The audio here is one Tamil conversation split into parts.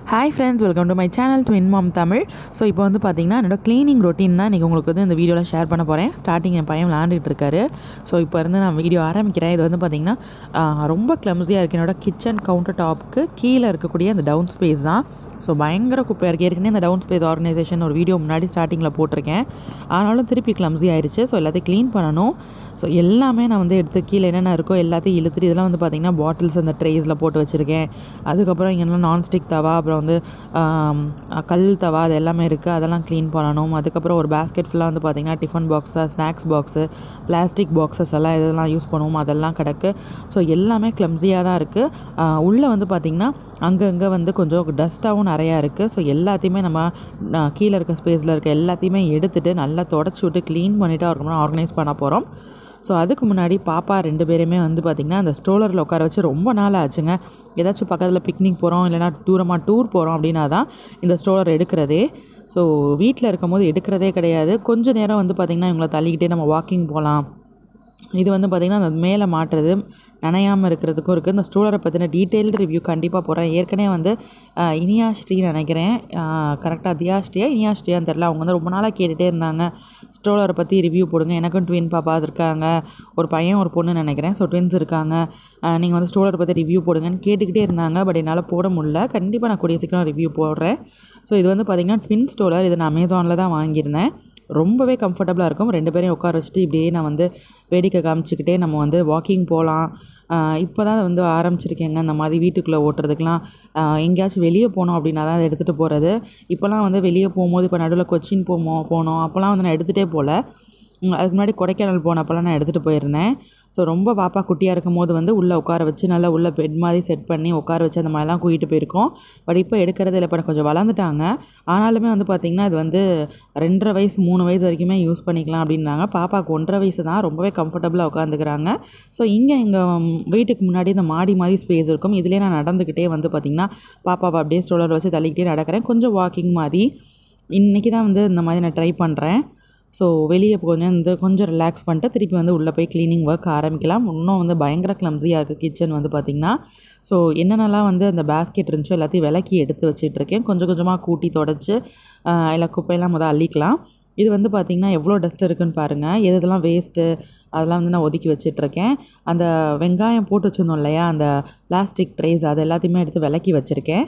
hi friends welcome to my channel twin mom Tamil so இப்போ வந்து பார்த்தீங்கன்னா என்னோட க்ளீனிங் ரொட்டீன் தான் இன்றைக்கி உங்களுக்கு வந்து இந்த வீடியோவில் ஷேர் பண்ண போகிறேன் ஸ்டார்டிங் என் பையன் விளாண்டுட்டு இருக்காரு ஸோ இப்போ இருந்து நான் வீடியோ ஆரம்பிக்கிறேன் இது வந்து பார்த்தீங்கன்னா ஆஹ், ரொம்ப கிளம்ஸியாக இருக்குது என்னோட கிச்சன் கவுண்டர் டாப்புக்கு கீழே இருக்கக்கூடிய அந்த டவுன் ஸ்பேஸ் தான் ஸோ பயங்கர குப்பையாக இருக்குது ஏற்கனவே இந்த டவுன் ஸ்பேஸ் ஆர்கனைசேஷன் ஒரு வீடியோ முன்னாடி ஸ்டார்டிங்கில் போட்டிருக்கேன் ஆனாலும் திருப்பி கிளம்ஸி ஆயிடுச்சு ஸோ எல்லாத்தையும் க்ளீன் பண்ணணும் ஸோ எல்லாமே நான் வந்து எடுத்து கீழே என்னென்ன இருக்கோ எல்லாத்தையும் இழுத்துட்டு இதெல்லாம் வந்து பார்த்திங்கன்னா பாட்டில்ஸ் அந்த ட்ரேஸில் போட்டு வச்சுருக்கேன் அதுக்கப்புறம் இங்கெல்லாம் நான்ஸ்டிக் தவா அப்புறம் வந்து ஆம், கல் தவா அது எல்லாமே இருக்குது அதெல்லாம் க்ளீன் பண்ணணும் அதுக்கப்புறம் ஒரு பேஸ்கெட் ஃபுல்லாக வந்து பார்த்திங்கன்னா tiffin box snacks box plastic boxes எல்லாம் இதெல்லாம் யூஸ் பண்ணுவோம் அதெல்லாம் கிடக்கு ஸோ எல்லாமே கிளம்ஸியாக தான் இருக்குது உள்ளே வந்து பார்த்திங்கன்னா அங்கங்கே வந்து கொஞ்சம் டஸ்ட்டாகவும் நிறையா இருக்குது ஸோ எல்லாத்தையுமே நம்ம ஆ, கீழே இருக்க ஸ்பேஸில் இருக்க எல்லாத்தையுமே எடுத்துட்டு நல்லா தொடச்சி விட்டு க்ளீன் பண்ணிவிட்டு அதுக்கப்புறம் ஆர்கனைஸ் பண்ண போகிறோம் ஸோ அதுக்கு முன்னாடி பாப்பா ரெண்டு பேருமே வந்து பார்த்திங்கன்னா அந்த ஸ்ட்ரோலரில் உட்கார வச்சு ரொம்ப நாள் ஆச்சுங்க ஏதாச்சும் பக்கத்தில் பிக்னிக் போகிறோம் இல்லைனா தூரமாக டூர் போகிறோம் அப்படின்னா தான் இந்த ஸ்ட்ரோலர் எடுக்கிறதே ஸோ வீட்டில் இருக்கும்போது எடுக்கிறதே கிடையாது கொஞ்ச நேரம் வந்து பார்த்திங்கன்னா இவங்கள தள்ளிக்கிட்டே நம்ம வாக்கிங் போகலாம் இது வந்து பார்த்திங்கன்னா அந்த மேலே மாட்டுறது நனையாமல் இருக்கிறதுக்கும் இருக்குது இந்த ஸ்ட்ரோலரை பற்றின டீட்டெயில்டு ரிவ்யூ கண்டிப்பாக போகிறேன் ஏற்கனவே வந்து ஆஹ், இனியா ஸ்ரீ நினைக்கிறேன் கரெக்டாக தியா ஸ்ரீயா இனியா ஸ்ரீயான்னு தெரில அவங்க வந்து ரொம்ப நாளாக கேட்டுகிட்டே இருந்தாங்க ஸ்ட்ரோலரை பற்றி ரிவ்யூ போடுங்க எனக்கும் ட்வின் பாப்பாஸ் இருக்காங்க ஒரு பையன் ஒரு பொண்ணு நினைக்கிறேன் ஸோ ட்வின்ஸ் இருக்காங்க நீங்கள் வந்து ஸ்ட்ரோலரை பற்றி ரிவ்யூ போடுங்கன்னு கேட்டுக்கிட்டே இருந்தாங்க பட் என்னால் போட முடியல கண்டிப்பாக நான் கூடிய சீக்கிரம் ரிவ்யூ போடுறேன் ஸோ இது வந்து பார்த்திங்கன்னா ட்வின் ஸ்டோலர் இது நான் அமேசானில் தான் வாங்கியிருந்தேன் ரொம்பவே கம்ஃபர்டபுளாக இருக்கும் ரெண்டு பேரையும் உட்கார வச்சுட்டு இப்படியே நான் வந்து வேடிக்கை காமிச்சிக்கிட்டே நம்ம வந்து வாக்கிங் போகலாம் இப்போ தான் வந்து ஆரம்பிச்சிருக்கேங்க இந்த மாதிரி வீட்டுக்குள்ளே ஓட்டுறதுக்கெலாம் எங்கேயாச்சும் வெளியே போனோம் அப்படின்னா தான் அதை எடுத்துகிட்டு போகிறது இப்போலாம் வந்து வெளியே போகும்போது இப்போ நடுவில் கொச்சின் போமோ போனோம் அப்போல்லாம் வந்து நான் எடுத்துகிட்டே போகல ம், அதுக்கு முன்னாடி கொடைக்கானல் போனப்போலாம் நான் எடுத்துகிட்டு போயிருந்தேன் ஸோ ரொம்ப பாப்பா குட்டியாக இருக்கும் போது வந்து உள்ளே உட்கார வச்சு நல்லா உள்ளே பெட் மாதிரி செட் பண்ணி உட்கார வச்சு அந்த மாதிரிலாம் கூட்டிகிட்டு போயிருக்கோம் பட் இப்போ எடுக்கிறது இல்லை இப்போ கொஞ்சம் வளர்ந்துட்டாங்க ஆனாலுமே வந்து பார்த்திங்கன்னா இது வந்து ரெண்டரை வயசு மூணு வயசு வரைக்குமே யூஸ் பண்ணிக்கலாம் அப்படின்னாங்க பாப்பாவுக்கு ஒன்றரை வயசு தான் ரொம்பவே கம்ஃபர்டபுளாக உட்காந்துக்கிறாங்க ஸோ இங்கே எங்கள் வீட்டுக்கு முன்னாடி இந்த மாடி மாதிரி ஸ்பேஸ் இருக்கும் இதுலேயே நான் நடந்துக்கிட்டே வந்து பார்த்திங்கன்னா பாப்பாவை அப்படியே ஸ்டோலர் வச்சு தள்ளிக்கிட்டே நடக்கிறேன் கொஞ்சம் வாக்கிங் மாதிரி இன்றைக்கி தான் வந்து இந்த மாதிரி நான் ட்ரை பண்ணுறேன் ஸோ வெளியே கொஞ்சம் வந்து கொஞ்சம் ரிலாக்ஸ் பண்ணிட்டு திருப்பி வந்து உள்ளே போய் க்ளீனிங் ஒர்க் ஆரம்பிக்கலாம் இன்னும் வந்து பயங்கர கிளம்ஸியாக இருக்குது கிச்சன் வந்து பார்த்திங்கன்னா ஸோ என்னென்னலாம் வந்து அந்த பேஸ்கெட் இருந்துச்சோ எல்லாத்தையும் விலக்கி எடுத்து வச்சிட்ருக்கேன் கொஞ்சம் கொஞ்சமாக கூட்டி தொடச்சி இல்லை குப்பையெல்லாம் முதல் அள்ளிக்கலாம் இது வந்து பார்த்திங்கன்னா எவ்வளோ டஸ்ட் இருக்குன்னு பாருங்கள் எது எதெல்லாம் வேஸ்ட்டு அதெல்லாம் வந்து நான் ஒதுக்கி வச்சிட்ருக்கேன் அந்த வெங்காயம் போட்டு வச்சுருந்தோம் இல்லையா அந்த பிளாஸ்டிக் ட்ரேஸ் அது எல்லாத்தையுமே எடுத்து விலக்கி வச்சுருக்கேன்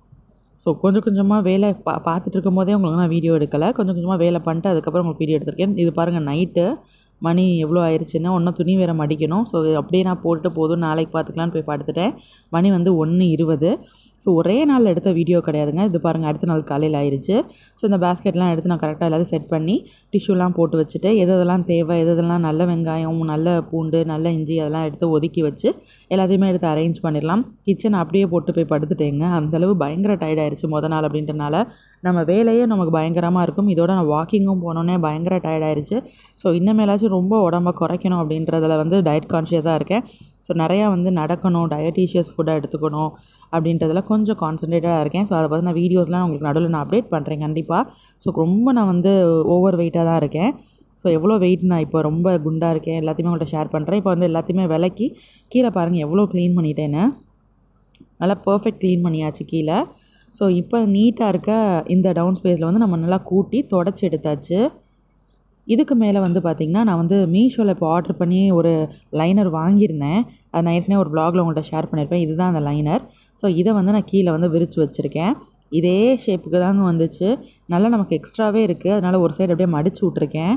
ஸோ கொஞ்சம் கொஞ்சமாக வேலை பா பார்த்துட்டு இருக்கும் போதே உங்களுக்கு நான் வீடியோ எடுக்கலை கொஞ்சம் கொஞ்சமாக வேலை பண்ணிட்டு அதுக்கப்புறம் உங்களுக்கு வீடியோ எடுத்திருக்கேன் இது பாருங்கள் நைட்டு மணி எவ்வளோ ஆயிடுச்சுன்னா ஒன்றும் துணி வேறு மடிக்கணும் ஸோ அப்படியே நான் போட்டுட்டு போதும் நாளைக்கு பார்த்துக்கலான்னு போய் படுத்துட்டேன் மணி வந்து ஒன்று இருபது ஸோ ஒரே நாளில் எடுத்த வீடியோ கிடையாதுங்க இது பாருங்கள் அடுத்த நாள் காலையில் ஆயிடுச்சு ஸோ இந்த பேஸ்கெட்லாம் எடுத்து நான் கரெக்டாக எல்லாத்தையும் செட் பண்ணி டிஷ்யூலாம் போட்டு வச்சுட்டு எது எதெல்லாம் தேவை எது எதெல்லாம் நல்ல வெங்காயம் நல்ல பூண்டு நல்ல இஞ்சி அதெல்லாம் எடுத்து ஒதுக்கி வச்சு எல்லாத்தையுமே எடுத்து அரேஞ்ச் பண்ணிடலாம் கிச்சன் அப்படியே போட்டு போய் படுத்துட்டேங்க அந்தளவு பயங்கர டயர்ட் ஆயிடுச்சு முத நாள் அப்படின்றனால நம்ம வேலையே நமக்கு பயங்கரமாக இருக்கும் இதோட நான் வாக்கிங்கும் போனோன்னே பயங்கர டயர்ட் ஆயிடுச்சு ஸோ இன்னமேலாச்சும் ரொம்ப உடம்ப குறைக்கணும் அப்படின்றதுல வந்து டயட் கான்ஷியஸாக இருக்கேன் ஸோ நிறையா வந்து நடக்கணும் டயட்டீஷியஸ் ஃபுட்டாக எடுத்துக்கணும் அப்படின்றதுல கொஞ்சம் கான்சன்ட்ரேட்டடாக இருக்கேன் ஸோ அதை பற்றி நான் வீடியோஸ்லாம் உங்களுக்கு நடுவில் நான் அப்டேட் பண்ணுறேன் கண்டிப்பாக ஸோ ரொம்ப நான் வந்து ஓவர் வெயிட்டாக தான் இருக்கேன் ஸோ எவ்வளோ வெயிட் நான் இப்போ ரொம்ப குண்டாக இருக்கேன் எல்லாத்தையுமே உங்கள்கிட்ட ஷேர் பண்ணுறேன் இப்போ வந்து எல்லாத்தையுமே விலக்கி கீழே பாருங்கள் எவ்வளோ க்ளீன் பண்ணிட்டேன்னு நல்லா பர்ஃபெக்ட் க்ளீன் பண்ணியாச்சு கீழே ஸோ இப்போ நீட்டாக இருக்க இந்த டவுன் ஸ்பேஸில் வந்து நம்ம நல்லா கூட்டி தொடச்சி எடுத்தாச்சு இதுக்கு மேலே வந்து பார்த்திங்கன்னா நான் வந்து மீஷோவில் இப்போ ஆர்டர் பண்ணி ஒரு லைனர் வாங்கியிருந்தேன் அது நான் ஏற்கனவே ஒரு ப்ளாகில் உங்கள்கிட்ட ஷேர் பண்ணியிருப்பேன் இதுதான் அந்த லைனர் ஸோ இதை வந்து நான் கீழே வந்து விரித்து வச்சுருக்கேன் இதே ஷேப்புக்கு தாங்க வந்துச்சு நல்லா நமக்கு எக்ஸ்ட்ராவே இருக்குது அதனால் ஒரு சைடு அப்படியே மடிச்சு விட்ருக்கேன்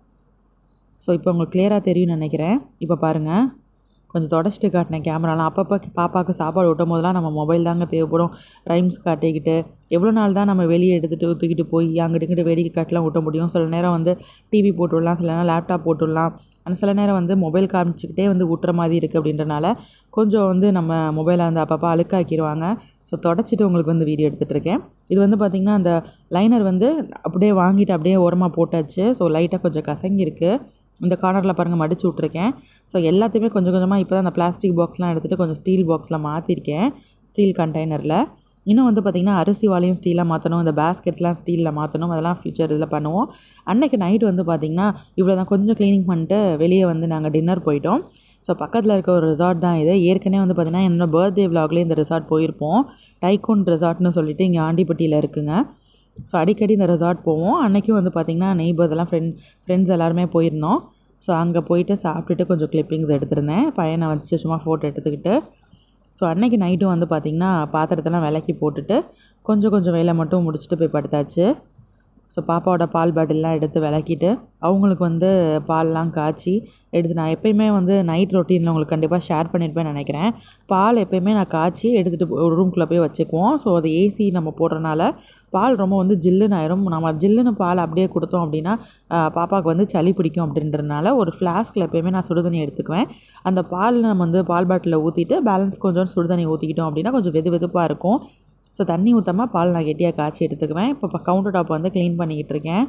ஸோ இப்போ உங்களுக்கு கிளியராக தெரியும்னு நினைக்கிறேன் இப்போ பாருங்கள் கொஞ்சம் தொடச்சிட்டு காட்டினேன் கேமராலாம் அப்பப்போ பாப்பாவுக்கு சாப்பாடு ஊட்டும் போதெல்லாம் நம்ம மொபைல் தாங்க தேவைப்படும் ரைம்ஸ் காட்டிக்கிட்டு எவ்வளோ நாள் தான் நம்ம வெளியே எடுத்துகிட்டு தூக்கிட்டு போய் அங்கிட்டு இங்கிட்டு வேடிக்கை காட்டலாம் ஊட்ட முடியும் சில நேரம் வந்து டிவி போட்டு விடலாம் சில நேரம் லேப்டாப் போட்டு விடலாம் ஆனால் சில நேரம் வந்து மொபைல் காமிச்சிக்கிட்டே வந்து ஊட்டுற மாதிரி இருக்குது அப்படின்றனால கொஞ்சம் வந்து நம்ம மொபைலை வந்து அப்பப்போ அழுக்காக்கிடுவாங்க ஸோ தொடச்சிட்டு உங்களுக்கு வந்து வீடியோ எடுத்துகிட்டு இருக்கேன் இது வந்து பார்த்திங்கன்னா அந்த லைனர் வந்து அப்படியே வாங்கிட்டு அப்படியே ஓரமாக போட்டாச்சு ஸோ லைட்டாக கொஞ்சம் கசங்கியிருக்கு இந்த கார்னரில் பாருங்கள் மடிச்சு விட்ருக்கேன் ஸோ எல்லாத்தையுமே கொஞ்சம் கொஞ்சமாக இப்போ தான் அந்த பிளாஸ்டிக் பாக்ஸ்லாம் எடுத்துகிட்டு கொஞ்சம் ஸ்டீல் பாக்ஸில் மாற்றிருக்கேன் ஸ்டீல் கண்டெய்னரில் இன்னும் வந்து பார்த்திங்கன்னா அரிசி வாளியும் ஸ்டீலாக மாற்றணும் இந்த பேஸ்கெட்ஸ்லாம் ஸ்டீலில் மாற்றணும் அதெல்லாம் ஃபியூச்சர் இதில் பண்ணுவோம் அன்னைக்கு நைட் வந்து பார்த்திங்கன்னா இவ்வளோ தான் கொஞ்சம் க்ளீனிங் பண்ணிட்டு வெளியே வந்து நாங்கள் டின்னர் போயிட்டோம் ஸோ பக்கத்தில் இருக்க ஒரு ரிசார்ட் தான் இது ஏற்கனவே வந்து பார்த்திங்கன்னா என்னோட பர்த்டே விலாக்லேயே இந்த ரிசார்ட் போயிருப்போம் டைகூன் ரிசார்ட்னு சொல்லிட்டு இங்கே ஆண்டிப்பட்டியில் இருக்குங்க ஸோ அடிக்கடி இந்த ரெசார்ட் போவோம் அன்றைக்கும் வந்து பார்த்திங்கன்னா நெய்பர்ஸ் எல்லாம் ஃப்ரெண்ட் ஃப்ரெண்ட்ஸ் எல்லாருமே போயிருந்தோம் ஸோ அங்கே போயிட்டு சாப்பிட்டுட்டு கொஞ்சம் கிளிப்பிங்ஸ் எடுத்திருந்தேன் பையனை வச்சு சும்மா ஃபோட்டோ எடுத்துக்கிட்டு ஸோ அன்னைக்கு நைட்டும் வந்து பார்த்திங்கன்னா பாத்திரத்தெல்லாம் விலக்கி போட்டுட்டு கொஞ்சம் கொஞ்சம் வேலை மட்டும் முடிச்சுட்டு போய் படுத்தாச்சு ஸோ பாப்பாவோட பால் பாட்டில்லாம் எடுத்து விளக்கிட்டு அவங்களுக்கு வந்து பால்லாம் காய்ச்சி எடுத்து நான் எப்பயுமே வந்து நைட் ரொட்டீனில் உங்களுக்கு கண்டிப்பாக ஷேர் பண்ணியிருப்பேன்னு நினைக்கிறேன் பால் எப்பயுமே நான் காய்ச்சி எடுத்துகிட்டு ஒரு ரூம்குள்ளே போய் வச்சுக்குவோம் ஸோ அது ஏசி நம்ம போடுறனால பால் ரொம்ப வந்து ஜில்லுன்னு ஆயிரும் நம்ம ஜில்லுன்னு பால் அப்படியே கொடுத்தோம் அப்படின்னா ஆஹ், பாப்பாவுக்கு வந்து சளி பிடிக்கும் அப்படின்றதுனால ஒரு ஃப்ளாஸ்கில் எப்பயுமே நான் சுடுதண்ணி எடுத்துக்குவேன் அந்த பால் நம்ம வந்து பால் பாட்டிலில் ஊற்றிட்டு பேலன்ஸ் கொஞ்சம் சுடுதண்ணி ஊற்றிக்கிட்டோம் அப்படின்னா கொஞ்சம் வெது வெதுப்பாக இருக்கும் ஸோ தண்ணி ஊற்றாம பால் நான் கெட்டியாக காய்ச்சி எடுத்துக்குவேன் இப்போ கவுண்டர் டாப் வந்து க்ளீன் பண்ணிக்கிட்டு இருக்கேன்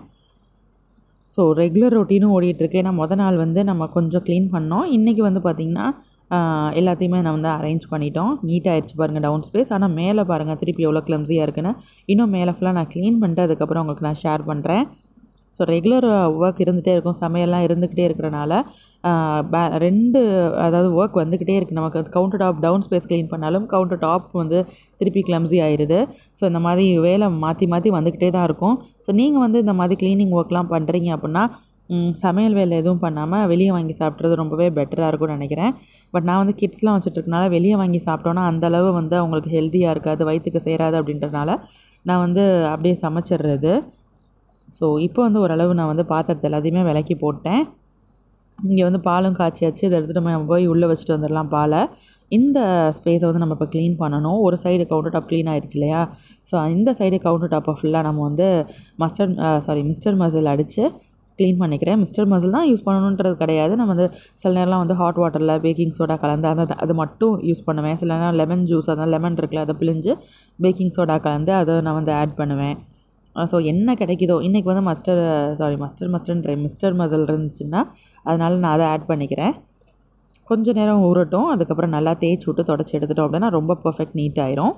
ஸோ ரெகுலர் ரொட்டீனும் ஓடிட்டுருக்கு ஏன்னா மொதல் நாள் வந்து நம்ம கொஞ்சம் க்ளீன் பண்ணோம் இன்றைக்கி வந்து பார்த்திங்கன்னா ஆஹ், எல்லாத்தையுமே நான் வந்து அரேஞ்ச் பண்ணிட்டோம் நீட் ஆயிடுச்சு பாருங்கள் டவுன் ஸ்பேஸ் ஆனால் மேலே பாருங்கள் திருப்பி எவ்வளோ கிளம்ஸியாக இருக்குன்னு இன்னும் மேலே ஃபுல்லாக நான் க்ளீன் பண்ணிட்டு அதுக்கப்புறம் உங்களுக்கு நான் ஷேர் பண்ணுறேன் ஸோ ரெகுலர் ஒர்க் இருந்துகிட்டே இருக்கும் சமையல்லாம் இருந்துக்கிட்டே இருக்கிறனால ஆஹ், பே- ரெண்டு அதாவது ஒர்க் வந்துக்கிட்டே இருக்குது நமக்கு counter top down space clean பண்ணாலும் கவுண்டர் டாப் வந்து திருப்பி கிளம்ஸி ஆயிடுது ஸோ இந்த மாதிரி வேலை மாற்றி மாற்றி வந்துக்கிட்டே தான் இருக்கும் ஸோ நீங்கள் வந்து இந்த மாதிரி க்ளீனிங் ஒர்க்லாம் பண்ணுறீங்க அப்படின்னா ம், சமையல் வேலை எதுவும் பண்ணாமல் வெளியே வாங்கி சாப்பிட்றது ரொம்பவே பெட்டராக இருக்கும்னு நினைக்கிறேன் பட் நான் வந்து கிட்ஸ்லாம் வச்சுட்ருக்கனால வெளியே வாங்கி சாப்பிட்டோன்னா அந்த அளவு வந்து அவங்களுக்கு ஹெல்த்தியாக இருக்காது வயிற்றுக்கு சேராது அப்படின்றதுனால நான் வந்து அப்படியே சமைச்சிடுறது ஸோ இப்போ வந்து ஓரளவு நான் வந்து பாத்திரத்தை எல்லாத்தையுமே விலக்கி போட்டேன் இங்கே வந்து பாலும் காய்ச்சியாச்சு இதை எடுத்துகிட்டு நம்ம போய் உள்ளே வச்சுட்டு வந்துடலாம் பாலை இந்த ஸ்பேஸை வந்து நம்ம இப்போ க்ளீன் பண்ணணும் ஒரு சைடு கவுண்டர் டாப் க்ளீன் ஆயிடுச்சு இல்லையா ஸோ இந்த சைடு கவுண்டர் டாப்பை ஃபுல்லாக நம்ம வந்து மஸ்டர்ட் சாரி மிஸ்டர் மசில் அடித்து க்ளீன் பண்ணிக்கிறேன் மிஸ்டர் மசில் தான் யூஸ் பண்ணணுன்றது கிடையாது நம்ம வந்து சில நேரம்லாம் வந்து ஹாட் வாட்டரில் பேக்கிங் சோடா கலந்து அந்த அது மட்டும் யூஸ் பண்ணுவேன் சில நேரம் லெமன் ஜூஸ் அதான் லெமன் இருக்குல்ல அதை பிழிஞ்சு பேக்கிங் சோடா கலந்து அதை நான் வந்து ஆட் பண்ணுவேன் ஸோ என்ன கிடைக்குதோ இன்றைக்கி வந்து மஸ்டர் சாரி மஸ்டர் மஸ்டர்ன்ற மிஸ்டர் மசில் இருந்துச்சுன்னா அதனால நான் அதை ஆட் பண்ணிக்கிறேன் கொஞ்ச நேரம் ஊறட்டும் அதுக்கப்புறம் நல்லா தேய்ச்சி விட்டு தொடச்சி எடுத்துட்டோம் அப்படின்னா ரொம்ப பர்ஃபெக்ட் நீட் ஆயிரும்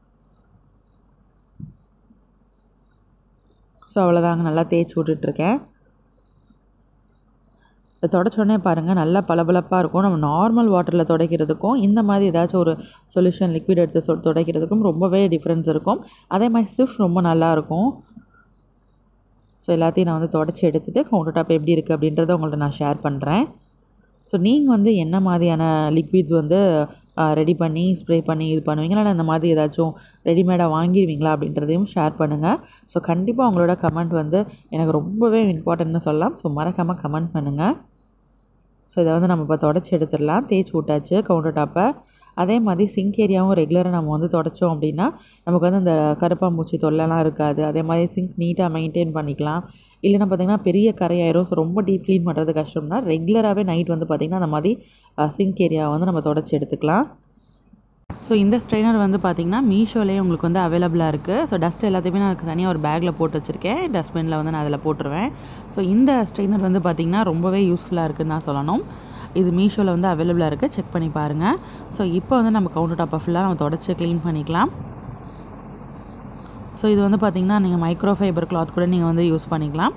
ஸோ அவ்வளோதாங்க நல்லா தேய்ச்சி விட்டுட்ருக்கேன் இதை தொடச்ச உடனே பாருங்கள் நல்லா பளபளப்பாக இருக்கும் நம்ம நார்மல் வாட்டரில் துடைக்கிறதுக்கும் இந்த மாதிரி ஏதாச்சும் ஒரு சொல்யூஷன் லிக்விட் எடுத்து சொ துடைக்கிறதுக்கும் ரொம்பவே டிஃப்ரென்ஸ் இருக்கும் அதே மாதிரி சிஃப் ரொம்ப நல்லாயிருக்கும் ஸோ எல்லாத்தையும் நான் வந்து தொடச்சி எடுத்துகிட்டு கவுண்டர் டாப் எப்படி இருக்குது அப்படின்றத உங்கள்ட்ட நான் ஷேர் பண்ணுறேன் ஸோ நீங்கள் வந்து என்ன மாதிரியான லிக்விட்ஸ் வந்து ரெடி பண்ணி ஸ்ப்ரே பண்ணி இது பண்ணுவீங்களா இல்லை இந்த மாதிரி ஏதாச்சும் ரெடிமேடாக வாங்கிடுவீங்களா அப்படின்றதையும் ஷேர் பண்ணுங்கள் ஸோ கண்டிப்பாக உங்களோட கமெண்ட் வந்து எனக்கு ரொம்பவே இம்பார்ட்டன்ட்னு சொல்லலாம் ஸோ மறக்காமல் கமெண்ட் பண்ணுங்கள் ஸோ இதை வந்து நம்ம இப்போ தொடச்சி எடுத்துடலாம் தேய்ச்சி விட்டாச்சு கவுண்டர் டாப்பை அதே மாதிரி சிங்க் ஏரியாவும் ரெகுலராக நம்ம வந்து தொடச்சோம் அப்படின்னா நமக்கு வந்து அந்த கருப்பாம்பூச்சி தொல்லைலாம் இருக்காது அதே மாதிரி சிங்க் நீட்டாக மெயின்டைன் பண்ணிக்கலாம் இல்லைன்னா பார்த்தீங்கன்னா பெரிய கரையாயிரும் ஸோ ரொம்ப டீப் க்ளீன் பண்ணுறது கஷ்டம்னா ரெகுலராகவே நைட் வந்து பார்த்திங்கன்னா அந்த மாதிரி சிங்க் ஏரியாவை வந்து நம்ம தொடச்சி எடுத்துக்கலாம் ஸோ இந்த ஸ்ட்ரெயினர் வந்து பார்த்திங்கன்னா மீஷோலேயே உங்களுக்கு வந்து அவைலபிளாக இருக்குது ஸோ டஸ்ட் எல்லாத்தையுமே நான் தனியாக ஒரு பேக்கில் போட்டு வச்சுருக்கேன் டஸ்ட்பினில் வந்து நான் அதில் போட்டுருவேன் ஸோ இந்த ஸ்ட்ரெயினர் வந்து பார்த்திங்கன்னா ரொம்பவே யூஸ்ஃபுல்லாக இருக்குதுன்னு தான் சொல்லணும் இது மீஷோவில் வந்து அவைலபிளாக இருக்குது செக் பண்ணி பாருங்கள் ஸோ இப்போ வந்து நம்ம கவுண்டர் டாப்பை ஃபுல்லாக நம்ம தொடச்சி க்ளீன் பண்ணிக்கலாம் ஸோ இது வந்து பார்த்திங்கன்னா நீங்கள் மைக்ரோ ஃபைபர் கிளாத் கூட நீங்கள் வந்து யூஸ் பண்ணிக்கலாம்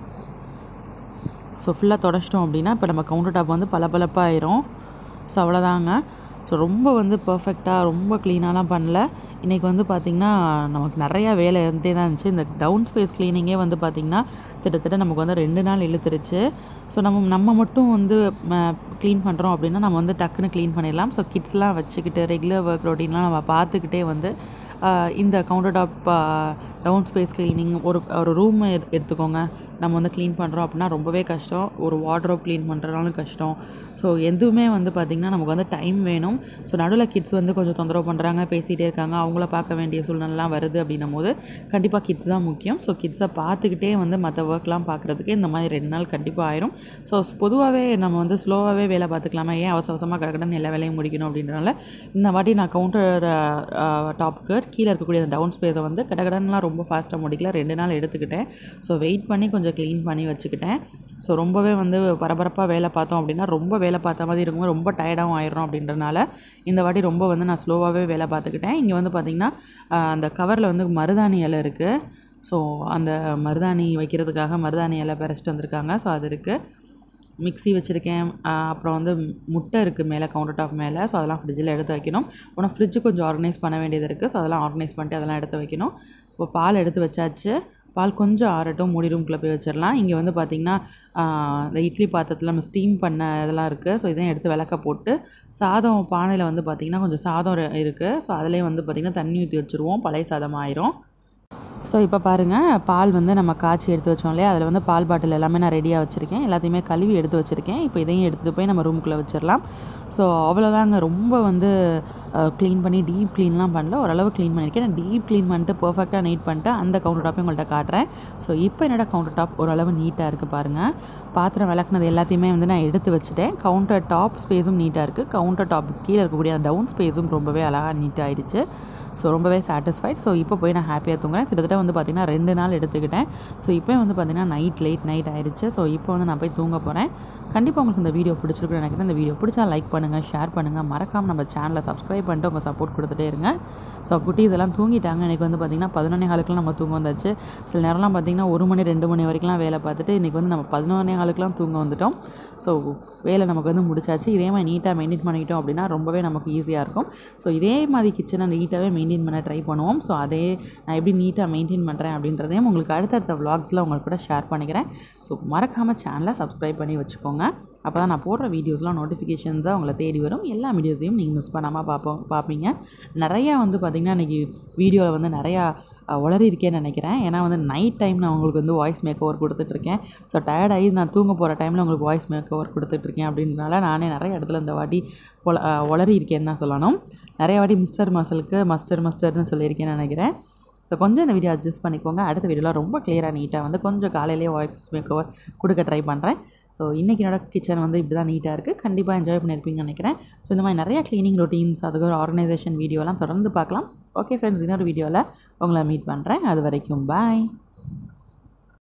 ஸோ ஃபுல்லாக தொடச்சிட்டோம் அப்படின்னா இப்போ நம்ம கவுண்டர் டாப் வந்து பளபளப்பாயிரும் ஸோ அவ்வளோதாங்க ஸோ ரொம்ப வந்து பர்ஃபெக்டாக ரொம்ப க்ளீனாலாம் பண்ணல இன்றைக்கி வந்து பார்த்திங்கன்னா நமக்கு நிறையா வேலை இருந்தே தான் இருந்துச்சு இந்த டவுன் ஸ்பேஸ் க்ளீனிங்கே வந்து பார்த்திங்கன்னா கிட்டத்தட்ட நமக்கு வந்து ரெண்டு நாள் இழுத்துருச்சு ஸோ நம்ம நம்ம மட்டும் வந்து க்ளீன் பண்ணுறோம் அப்படின்னா நம்ம வந்து டக்குன்னு க்ளீன் பண்ணிடலாம் ஸோ கிட்ஸ்லாம் வச்சுக்கிட்டு ரெகுலர் ஒர்க் ரொட்டீன்லாம் நம்ம பார்த்துக்கிட்டே வந்து ஆஹ் இந்த counter top down space cleaning ஒரு ஒரு ரூம் எடுத்துக்கோங்க நம்ம வந்து க்ளீன் பண்ணுறோம் அப்படின்னா ரொம்பவே கஷ்டம் ஒரு வார்ட்ரோப் க்ளீன் பண்ணுறதுனாலும் கஷ்டம் ஸோ எதுவுமே வந்து பார்த்திங்கன்னா நமக்கு வந்து டைம் வேணும் ஸோ நடுவில் கிட்ஸ் வந்து கொஞ்சம் தொந்தரவு பண்ணுறாங்க பேசிகிட்டே இருக்காங்க அவங்கள பார்க்க வேண்டிய சூழ்நிலைலாம் வருது அப்படின்னும் போது கண்டிப்பாக கிட்ஸ் தான் முக்கியம் ஸோ கிட்ஸை பார்த்துக்கிட்டே வந்து மற்ற ஒர்க்லாம் பார்க்குறதுக்கு இந்த மாதிரி ரெண்டு நாள் கண்டிப்பாக ஆயிரும் ஸோ பொதுவாகவே நம்ம வந்து ஸ்லோவாகவே வேலை பார்த்துக்கலாமா ஏன் அவசர அவசரமாக கடக்கடன்னு எல்லா வேலையும் முடிக்கணும் அப்படின்றனால இந்த வாட்டி நான் கவுண்டர் டாப்க்கு கீழே இருக்கக்கூடிய அந்த டவுன் ஸ்பேஸை வந்து கடகடன்லாம் ரொம்ப ஃபாஸ்ட்டாக முடிக்கல ரெண்டு நாள் எடுத்துக்கிட்டேன் ஸோ வெயிட் பண்ணி கொஞ்சம் க்ளீன் பண்ணி வச்சுக்கிட்டேன் ஸோ ரொம்பவே வந்து பரபரப்பாக வேலை பார்த்தோம் அப்படின்னா ரொம்ப வேலை பார்த்த மாதிரி இருக்கும் ரொம்ப டயர்டாகவும் ஆயிடும் அப்படின்றனால இந்த வாட்டி ரொம்ப வந்து நான் ஸ்லோவாகவே வேலை பார்த்துக்கிட்டேன் இங்கே வந்து பார்த்திங்கன்னா ஆஹ், அந்த கவரில் வந்து மருதாணி இலை இருக்குது ஸோ அந்த மருதாணி வைக்கிறதுக்காக மருதாணி இலை பறிச்சிட்டு வந்திருக்காங்க ஸோ அது இருக்குது மிக்ஸி வச்சுருக்கேன் அப்புறம் வந்து முட்டை இருக்குது மேலே கவுண்டர் டாப் மேலே ஸோ அதெல்லாம் ஃப்ரிட்ஜில் எடுத்து வைக்கணும் அப்புறம் ஃப்ரிட்ஜு கொஞ்சம் ஆர்கனைஸ் பண்ண வேண்டியது இருக்குது ஸோ அதெல்லாம் ஆர்கனைஸ் பண்ணிட்டு அதெல்லாம் எடுத்து வைக்கணும் இப்போ பால் எடுத்து வச்சாச்சு பால் கொஞ்சம் ஆறட்டும் மூடி ரூம்குள்ளே போய் வச்சிடலாம் இங்கே வந்து பார்த்திங்கன்னா இந்த இட்லி பாத்திரத்தில் நம்ம ஸ்டீம் பண்ண இதெல்லாம் இருக்குது ஸோ இதையும் எடுத்து விளக்க போட்டு சாதம் பானையில் வந்து பார்த்திங்கன்னா கொஞ்சம் சாதம் இரு- இருக்குது ஸோ அதுலேயும் வந்து பார்த்திங்கன்னா தண்ணி ஊற்றி வச்சுருவோம் பழைய சாதம் ஆயிரும் ஸோ இப்போ பாருங்கள் பால் வந்து நம்ம காய்ச்சி எடுத்து வச்சோம் இல்லையா அதில் வந்து பால் பாட்டில் எல்லாமே நான் ரெடியாக வச்சுருக்கேன் எல்லாத்தையுமே கழுவி எடுத்து வச்சுருக்கேன் இப்போ இதையும் எடுத்துகிட்டு போய் நம்ம ரூமுக்குள்ளே வச்சிடலாம் ஸோ அவ்வளோதாங்க ரொம்ப வந்து க்ளீன் பண்ணி டீப் க்ளீன்லாம் பண்ணல ஓரளவு க்ளீன் பண்ணியிருக்கேன் நான் டீப் க்ளீன் பண்ணிட்டு பர்ஃபெக்டாக நீட் பண்ணிட்டு அந்த கவுண்டர் டாப்பையும் உங்கள்கிட்ட காட்டுறேன் ஸோ இப்போ என்னோட கவுண்டர் டாப் ஓரளவு நீட்டாக இருக்குது பாருங்கள் பாத்திரம் விளக்குனது எல்லாத்தையுமே வந்து நான் எடுத்து வச்சுட்டேன் கவுண்டர் டாப் ஸ்பேஸும் நீட்டாக இருக்குது கவுண்டர் டாப் கீழே இருக்கக்கூடிய அந்த டவுன் ஸ்பேஸும் ரொம்பவே அழகாக நீட்டாகிடுச்சு ஸோ ரொம்பவே சாட்டிஸ்ஃபைட் ஸோ இப்போ போய் நான் ஹாப்பியாக தூங்குறேன் கிட்டத்தட்ட வந்து பார்த்திங்கன்னா ரெண்டு நாள் எடுத்துக்கிட்டேன் ஸோ இப்போ வந்து பார்த்திங்கன்னா நைட் லேட் நைட் ஆயிடுச்சு ஸோ இப்போ வந்து நான் போய் தூங்க போகிறேன் கண்டிப்பாக உங்களுக்கு இந்த வீடியோ பிடிச்சிருக்குன்னு நினைக்கிறேன் இந்த வீடியோ பிடிச்சா லைக் பண்ணுங்கள் ஷேர் பண்ணுங்கள் மறக்காமல் நம்ம சேனலை சப்ஸ்கிரைப் பண்ணிட்டு உங்கள் சப்போர்ட் கொடுத்துட்டே இருங்க ஸோ குட்டீஸ் எல்லாம் தூங்கிட்டாங்க எனக்கு வந்து பார்த்திங்கன்னா பதினொன்னே காலுக்குலாம் நம்ம தூங்க வந்தாச்சு சில நேரம்லாம் பார்த்திங்கன்னா ஒரு மணி ரெண்டு மணி வரைக்கும்லாம் வேலை பார்த்துட்டு இன்றைக்கி வந்து நம்ம பதினொன்னே காலுக்குலாம் தூங்க வந்துட்டோம் ஸோ வேலை நமக்கு வந்து முடிச்சாச்சு இதே மாதிரி நீட்டாக மெயின்டைன் பண்ணிக்கிட்டோம் அப்படின்னா ரொம்பவே நமக்கு ஈஸியாக இருக்கும் ஸோ இதே மாதிரி கிச்சனை நீட்டாகவே மெயின்டைன் பண்ண ட்ரை பண்ணுவோம் ஸோ அதே நான் எப்படி நீட்டாக மெயின்டைன் பண்ணுறேன் அப்படின்றதையும் உங்களுக்கு அடுத்தடுத்த vlogsல உங்களுக்கு கூட ஷேர் பண்ணிக்கிறேன் ஸோ மறக்காமல் சேனலை சப்ஸ்கிரைப் பண்ணி வச்சுக்கோங்க அப்போ தான் நான் போடுற வீடியோஸ்லாம் நோட்டிஃபிகேஷன்ஸாக உங்களை தேடி வரும் எல்லா வீடியோஸையும் நீங்கள் மிஸ் பண்ணாமல் பார்ப்போம் பார்ப்பீங்க நிறையா வந்து பார்த்திங்கன்னா இன்றைக்கி வீடியோவில் வந்து நிறையா அஹ், உளறி இருக்கேன்னு நினைக்கிறேன் ஏன்னா வந்து நைட் டைம் நான் உங்களுக்கு வந்து வாய்ஸ் மேக் ஓவர் கொடுத்துட்ருக்கேன் ஸோ டயர்ட் ஆகி நான் தூங்க போகிற டைமில் உங்களுக்கு வாய்ஸ் மேக் ஓவர் கொடுத்துட்ருக்கேன் அப்படின்றனால நானே நிறைய இடத்துல இந்த வாட்டி உள அஹ், உளறி இருக்கேன்னு தான் சொல்லணும் நிறைய வாட்டி மிஸ்டர் மசலுக்கு மஸ்டர் மஸ்டர்னு சொல்லியிருக்கேன்னு நினைக்கிறேன் ஸோ கொஞ்சம் இந்த வீடியோ அட்ஜஸ்ட் பண்ணிக்கோங்க அடுத்த வீடியோவில் ரொம்ப கிளியராக நீட்டாக வந்து கொஞ்சம் காலையிலேயே வாய்ஸ் மேக் ஓவர் கொடுக்க ட்ரை பண்ணுறேன் ஸோ இன்றைக்கி என்னோட கிச்சன் வந்து இப்படி தான் நீட்டாக இருக்குது கண்டிப்பாக என்ஜாய் பண்ணியிருப்பீங்கன்னு நினைக்கிறேன் ஸோ இந்த மாதிரி நிறைய க்ளீனிங் ரொட்டீன்ஸ் அதுக்கு ஒரு ஆர்கனைசேஷன் வீடியோலாம் தொடர்ந்து பார்க்கலாம் ஓகே ஃப்ரெண்ட்ஸ் இன்னொரு வீடியோவில் உங்களை மீட் பண்ணுறேன் அது வரைக்கும் பாய்